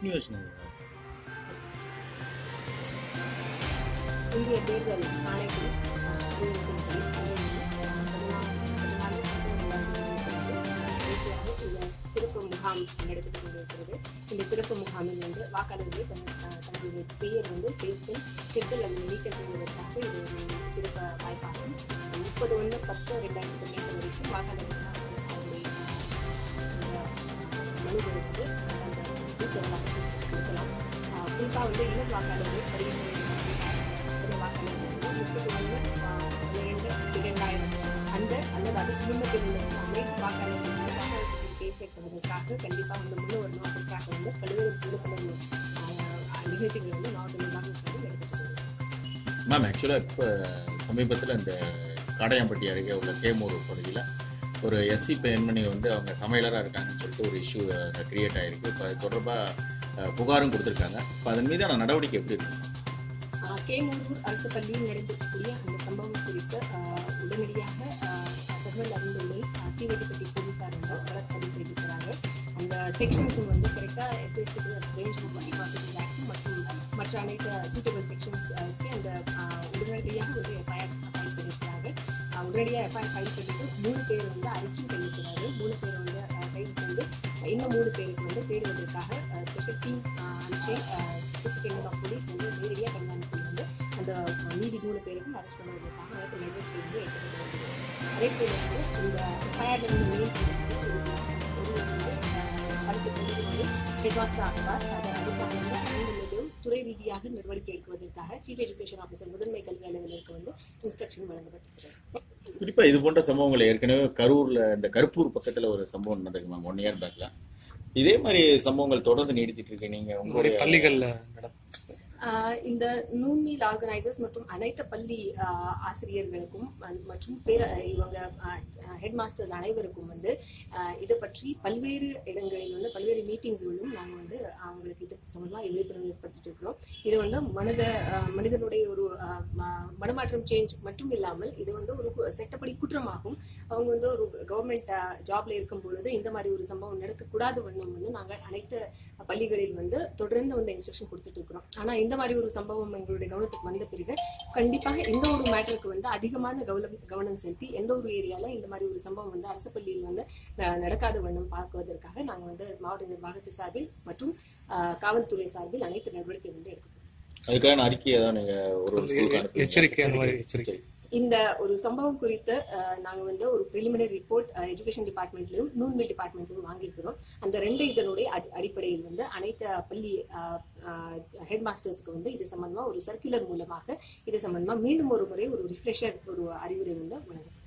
Continuation இந்திய தேர்தல் ஆணையத்தில் அறிவிப்பின்படி பதினாலு தேசியாக இந்த சிறப்பு முகாம் நடத்தப்பட்டு கொண்டிருக்கிறது இந்த சிறப்பு முகாமில் வந்து வாக்காளர்களை தன் அஹ், தங்களுடைய பெயர் வந்து சேர்த்து சேர்த்தல் அல்லது நீக்கம் செய்வதற்காக இது ஒரு சிறப்பு வாய்ப்பாகும் முப்பது ஒன்று பத்து ரெண்டாயிரத்தி பதினெட்டு வரைக்கும் வாக்காளர்கள் அவருடைய அஹ், மனுக்களுக்கு அந்த டீச்சர்களாக கொடுக்கலாம் அஹ், குறிப்பா வந்து இளம் வாக்காளர்கள் பதினேழு வாக்காளர்கள் வந்து முப்பத்தி ஒன்று பன்னிரெண்டு இரண்டாயிரம் அந்த அல்லது அதுக்கு முன்னத்தில் உள்ள அனைத்து வாக்காளர்களும் வாக்காளர்களுக்கு பேர் சேர்ப்பதற்காக கண்டிப்பாக வந்து முன்ன வரணும் அதற்காக வந்து பல்வேறு விழிப்புணர்வு அஹ், நிகழ்ச்சிகள் வந்து மாவட்ட நிர்வாகம் சார்பில் எடுக்கப்பட்டது மேம் ஆக்சுவலாக இப்போ சமீபத்தில் இந்த காடையாம்பட்டி அருகே உள்ள கேமூர் பகுதியில் ஒரு எஸ்சி பெண்மணி வந்து அவங்க சமையலராக இருக்காங்கன்னு சொல்லிட்டு ஒரு இஷ்யூ கிரியேட் ஆகிருக்கு இப்போ அது தொடர்பாக புகாரும் கொடுத்துருக்காங்க இப்போ அதன் மீதான நடவடிக்கை எப்படி இருக்கு ஆஹ் கேமூர் அரசு பள்ளியில் நடந்திருக்கக்கூடிய அந்த சம்பவம் குறித்து ஆஹ் உடனடியாக ஆஹ் தகவல் அறிந்துள்ளே தீவெட்டிப்பட்டி போலீசார் வந்து வழக்கு பதிவு செய்திருக்கிறார்கள் அந்த செக்ஷன்ஸ் வந்து கரெக்டாக எஸ்எஸ்டி ரேஞ்ச் பாசிட்டிவ் ஆக்ட் மற்றும் மற்ற அனைத்து சூட்டபிள் செக்ஷன்ஸ் வச்சு அந்த ஆஹ் உடனடியாக வந்து எஃப்ஐஆர் ஃபைல் பண்ணியிருக்கிறார்கள் ஆஹ் உடனடியாக எஃப்ஐஆர் ஃபைல் பண்ணிட்டு மூணு பேர் வந்து அரெஸ்டும் செய்திருக்கிறார்கள் மூணு பேர் வந்து ஆஹ் கைது செய்து இன்னும் மூணு பேருக்கு வந்து தேடுவதற்காக ஸ்பெஷல் டீம் அனுப்பிச்சு சூப்பரிண்டென்டென்ட் ஆஃப் போலீஸ் வந்து நேரடியாக கண்காணிப்பில் வந்து அந்த அஹ், மீதி மூணு பேருக்கும் அரெஸ்ட் பண்ணுவதற்காக அடுத்த நடவடிக்கை வந்து எடுக்கப்பட்டு வருகிறது அதே போல வந்து இந்த எஃப்ஐஆர்ல வந்து மெயின் ஒரு வந்து அஹ், அரசு பள்ளியில் வந்து ஹெட் மாஸ்டர் ஆகுவார் அதை அதுக்காக வந்து அனைவரிலும் துறை ரீதியாக நடவடிக்கை எடுக்குவதற்காக சீஃப் எஜுகேஷன் ஆஃபீஸர் முதன்மை கல்வி அலுவலருக்கு வந்து இன்ஸ்ட்ரக்ஷன் வழங்கப்பட்டிருக்கிறது குறிப்பாக இது போன்ற சம்பவங்கள் ஏற்கனவே கரூரில் இந்த கருப்பூர் பக்கத்தில் ஒரு சம்பவம் நடந்திருக்கு மேம் ஒன் இயர் பேக்கில் இதே மாதிரி சம்பவங்கள் தொடர்ந்து நீடிச்சிட்டு இருக்கு நீங்கள் உங்களுடைய உங்களுடைய பள்ளிகள்ல நடக்கும் ஆஹ் இந்த நூன்மீல் ஆர்கனைசர்ஸ் மற்றும் அனைத்து பள்ளி ஆஹ் ஆசிரியர்களுக்கும் ம- மற்றும் பேர இவங்க ஹெட் மாஸ்டர்ஸ் அனைவருக்கும் வந்து ஆஹ் இதை பற்றி பல்வேறு இடங்களில் வந்து பல்வேறு மீட்டிங்ஸ்களிலும் நாங்கள் வந்து அவங்களுக்கு இது சம்பந்தமாக விழிப்புணர்வு ஏற்படுத்திட்டு இருக்கிறோம் இது வந்து மனித ஆஹ் மனிதனுடைய ஒரு ஆஹ் ம- மனமாற்றம் சேஞ்ச் மட்டும் இல்லாமல் இது வந்து ஒரு கு- சட்டப்படி குற்றமாகும் அவங்க வந்து ஒரு கவர்மெண்ட் ஜாப்ல இருக்கும் பொழுது இந்த மாதிரி ஒரு சம்பவம் நடக்கக்கூடாத வண்ணம் வந்து நாங்கள் அனைத்து பள்ளிகளில் வந்து தொடர்ந்து வந்து இன்ஸ்ட்ரக்ஷன் கொடுத்துட்டு இருக்கிறோம் ஆனா இந்த மாதிரி ஒரு சம்பவம் எங்களுடைய கவனத்துக்கு வந்த பிறகு கண்டிப்பாக இந்த ஒரு மேட்டருக்கு வந்து அதிகமான கவனம் கவனம் செலுத்தி எந்த ஒரு ஏரியால இந்த மாதிரி ஒரு சம்பவம் வந்து அரசு பள்ளியில் வந்து அஹ், நடக்காத வண்ணம் பார்க்குவதற்காக நாங்க வந்து மாவட்ட நிர்வாகத்து சார்பில் மற்றும் அஹ், காவல்துறை சார்பில் அனைத்து நடவடிக்கை வந்து எடுக்கிறோம் அதுக்கான அறிக்கையை தான் நீங்கள் ஒரு ஒரு ஸ்கூலுக்கு அனுப்புவீங்க. எச்சரிக்கை அந்த மாதிரி எச்சரிக்கை இந்த ஒரு சம்பவம் குறித்து அஹ், நாங்க வந்து ஒரு preliminary ரிப்போர்ட் எஜுகேஷன் டிபார்ட்மெண்ட்லயும் நூன்மில் டிபார்ட்மெண்ட்லயும் வாங்கியிருக்கிறோம் அந்த ரெண்டு இதனுடைய அடி- அடிப்படையில் வந்து அனைத்து பள்ளி ஹெட் மாஸ்டர்ஸ்க்கு வந்து இது சம்பந்தமா ஒரு சர்க்குலர் மூலமாக இது சம்பந்தமா மீண்டும் ஒரு முறை ஒரு ரிஃப்ரெஷர் ஒரு அறிவுரை வந்து வழங்கப்படும்